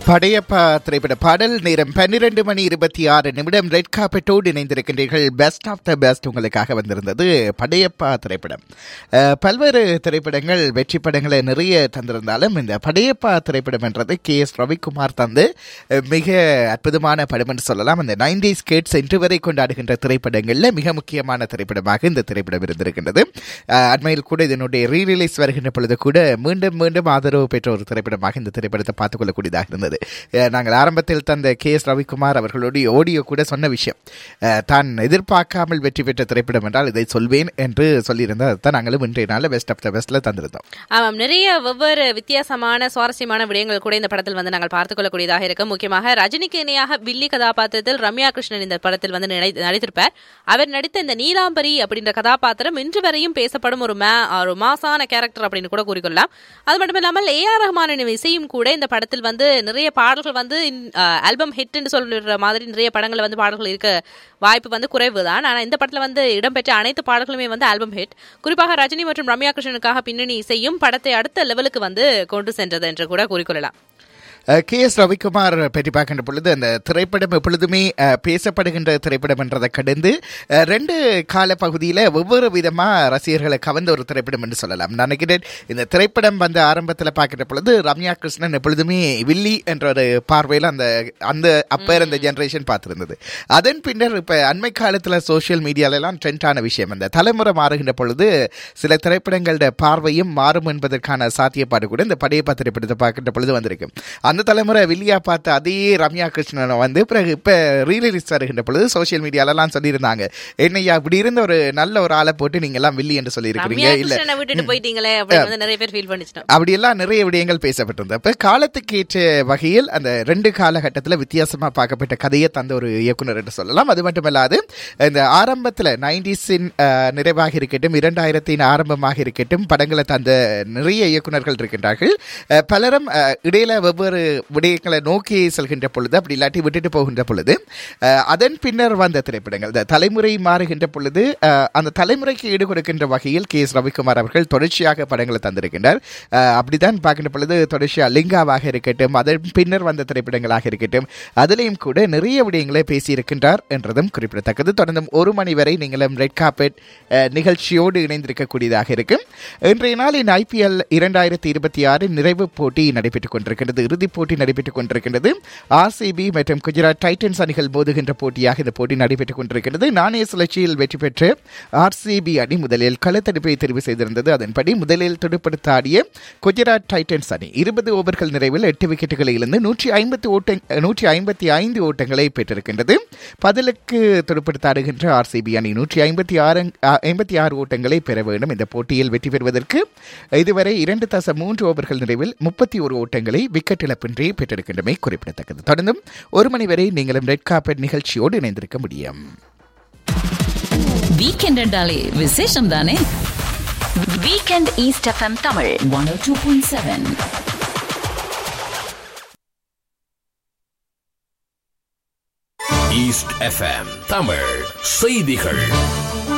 படையப்பா திரைப்பட பாடல் நேரம் பன்னிரண்டு மணி இருபத்தி ஆறு நிமிடம் ரெட் காப்பெட்டோடு இணைந்திருக்கின்றீர்கள் பெஸ்ட் ஆஃப் த பெஸ்ட் உங்களுக்காக வந்திருந்தது படையப்பா திரைப்படம் அஹ், பல்வேறு திரைப்படங்கள் வெற்றி படங்களை நிறைய தந்திருந்தாலும் இந்த படையப்பா திரைப்படம் என்றது கே எஸ் ரவிக்குமார் தந்து அஹ், மிக அற்புதமான படம் என்று சொல்லலாம் அந்த நைன்டி ஸ்கேட்ஸ் இன்று வரை கொண்டாடுகின்ற திரைப்படங்களில் மிக முக்கியமான திரைப்படமாக இந்த திரைப்படம் இருந்திருக்கின்றது அஹ், அண்மையில் கூட இதனுடைய ரீ ரிலீஸ் வருகின்ற பொழுது கூட மீண்டும் மீண்டும் ஆதரவு பெற்ற ஒரு திரைப்படமாக இந்த திரைப்படத்தை பார்த்துக் கொள்ளக்கூடியதாக இருந்தது அஹ், நாங்கள் ஆரம்பத்தில் தந்த கே எஸ் ரவிக்குமார் அவர்களுடைய ஆடியோ கூட சொன்ன விஷயம் அஹ், தான் எதிர்பார்க்காமல் வெற்றி பெற்ற திரைப்படம் என்றால் இதை சொல்வேன் என்று சொல்லியிருந்தால் அதுதான் நாங்களும் இன்றைய நாளில் பெஸ்ட் ஆஃப் த பெஸ்ட்ல தந்திருந்தோம் ஆமாம் நிறைய வெவ்வேறு வித்தியாசமான சுவாரஸ்யமான விடயங்கள் கூட இந்த படத்தில் வந்து நாங்கள் பார்த்துக் கொள்ளக்கூடியதாக இருக்கும் முக்கியமாக ரஜினிக்கு இணையாக வில்லி கதாபாத்திரத்தில் ரம்யா கிருஷ்ணன் இந்த படத்தில் வந்து நினை- நடித்திருப்பார் அவர் நடித்த இந்த நீலாம்பரி அப்படின்ற கதாபாத்திரம் இன்று வரையும் பேசப்படும் ஒரு மா ஒரு மாசான கேரக்டர் அப்படின்னு கூட கூறிக்கொள்ளலாம் அது மட்டும் இல்லாமல் ஏ ஆர் ரஹ்மானின் இசையும் கூட இந்த படத்தில் வந்து நிறைய பாடல்கள் வந்து ஆல்பம் ஹிட்னு சொல்ற மாதிரி நிறைய படங்கள் வந்து பாடல்கள் இருக்க வாய்ப்பு வந்து குறைவு தான் ஆனால் இந்த படத்தில் வந்து இடம்பெற்ற அனைத்து பாடல்களுமே வந்து ஆல்பம் ஹிட் குறிப்பாக ரஜினி மற்றும் ரம்யா கிருஷ்ணனுக்காக பின்னணி இசையும் படத்தை அடுத்த லெவலுக்கு வந்து கொண்டு சென்றது என்று கூட கூறிக்கொள்ளலாம் கே எஸ் ரவிக்குமார் பற்றி பார்க்கின்ற பொழுது அந்த திரைப்படம் எப்பொழுதுமே அஹ், பேசப்படுகின்ற திரைப்படம் என்றதை கடந்து அஹ், ரெண்டு கால பகுதியில் ஒவ்வொரு விதமாக ரசிகர்களை கவர்ந்த ஒரு திரைப்படம் என்று சொல்லலாம் நான் நினைக்கிறேன் இந்த திரைப்படம் வந்த ஆரம்பத்தில் பார்க்கின்ற பொழுது ரம்யா கிருஷ்ணன் எப்பொழுதுமே வில்லி என்ற ஒரு பார்வையில் அந்த அந்த அப்போ இருந்த ஜெனரேஷன் பார்த்துருந்தது அதன் பின்னர் இப்போ அண்மை காலத்தில் சோஷியல் மீடியாலெல்லாம் ட்ரெண்டான விஷயம் அந்த தலைமுறை மாறுகின்ற பொழுது சில திரைப்படங்களோட பார்வையும் மாறும் என்பதற்கான சாத்தியப்பாடு கூட இந்த படையப்பா திரைப்படத்தை பார்க்கின்ற பொழுது வந்திருக்கு அந்த தலைமுறை வில்லியா பார்த்த அதே ரம்யா கிருஷ்ணனை வந்து பிறகு இப்போ ரீரிலீஸ் வருகின்ற பொழுது சோஷியல் மீடியாலலாம் சொல்லியிருந்தாங்க என்னையா இப்படி இருந்த ஒரு நல்ல ஒரு ஆளை போட்டு நீங்க எல்லாம் வில்லி என்று சொல்லியிருக்கிறீங்க ரம்யா இல்ல கிருஷ்ணனை விட்டுட்டு போயிட்டீங்களே அப்படின்னு வந்து நிறைய பேர் ஃபீல் பண்ணிச்சிட்டோம் அப்படியெல்லாம் நிறைய விடயங்கள் பேசப்பட்டிருந்தது அப்ப காலத்துக்கு ஏற்ற வகையில் அந்த ரெண்டு காலகட்டத்தில் வித்தியாசமா பார்க்கப்பட்ட கதையை தந்த ஒரு இயக்குனர் என்று சொல்லலாம் அது மட்டுமல்லாது இந்த ஆரம்பத்தில் நைன்டிஸின் நிறைவாக இருக்கட்டும் இரண்டாயிரத்தின் ஆரம்பமாக இருக்கட்டும் படங்களை தந்த நிறைய இயக்குனர்கள் இருக்கின்றார்கள் அஹ், பலரும் அஹ், இடையில வெவ்வேறு விடயங்களை நோக்கி செல்கின்ற பொழுது அப்படி இல்லாட்டி விட்டுட்டு போகின்ற பொழுது அஹ், அதன் பின்னர் வந்த திரைப்படங்கள் இந்த தலைமுறை மாறுகின்ற பொழுது அஹ், அந்த தலைமுறைக்கு ஈடு கொடுக்கின்ற வகையில் கே எஸ் ரவிக்குமார் அவர்கள் தொடர்ச்சியாக படங்களை தந்திருக்கின்றார் அஹ், அப்படிதான் பார்க்கின்ற பொழுது தொடர்ச்சியாக லிங்காவாக இருக்கட்டும் அதன் பின்னர் வந்த திரைப்படங்களாக இருக்கட்டும் அதிலையும் கூட நிறைய விடயங்களை பேசியிருக்கின்றார் என்றதும் குறிப்பிடத்தக்கது தொடர்ந்து ஒரு மணி வரை நீங்களும் ரெட் கார்பெட் அஹ், நிகழ்ச்சியோடு இணைந்திருக்கக்கூடியதாக இருக்கும் இன்றைய நாளின் ஐபிஎல் இரண்டாயிரத்தி இருபத்தி ஆறு நிறைவு போட்டி நடைபெற்றுக் கொண்டிருக்கின்றது இறுதிப் போட்டி நடைபெற்றுக் கொண்டிருக்கின்றது ஆர்சிபி மற்றும் குஜராத் டைட்டன்ஸ் அணிகள் மோதுகின்ற போட்டியாக இந்த போட்டி நடைபெற்றுக் கொண்டிருக்கின்றது நாணய சுழற்சியில் வெற்றி பெற்று ஆர்சிபி அணி முதலில் களத்தடுப்பை தெரிவு செய்திருந்தது அதன்படி முதலில் துடுப்படுத்த ஆடிய குஜராத் டைட்டன்ஸ் அணி இருபது ஓவர்கள் நிறைவில் எட்டு விக்கெட்டுகளை இழந்து நூற்றி ஐம்பத்தி ஓட்ட நூற்றி ஐம்பத்தி ஐந்து ஓட்டங்களை பெற்றிருக்கின்றது பதிலுக்கு துடுப்படுத்த ஆடுகின்ற ஆர்சிபி அணி நூற்றி ஐம்பத்தி ஆறு ஐம்பத்தி ஆறு ஓட்டங்களை பெற வேண்டும் இந்த போட்டியில் வெற்றி பெறுவதற்கு இதுவரை இரண்டு தச மூன்று ஓவர்கள் நிறைவில் முப்பத்தி ஒரு ஓட்டங்களை விக்கெட் இழப்பின்றி பெற்றிருக்கின்றமை குறிப்பிடத்தக்கது தொடர்ந்தும் ஒரு மணி வரை நீங்களும் ரெட் கார்பெட் நிகழ்ச்சியோடு இணைந்திருக்க முடியும் வீக்கெண்ட் என்றாலே விசேஷம் தானே weekend east FM Tamil one two point seven east FM Tamil செய்திகள்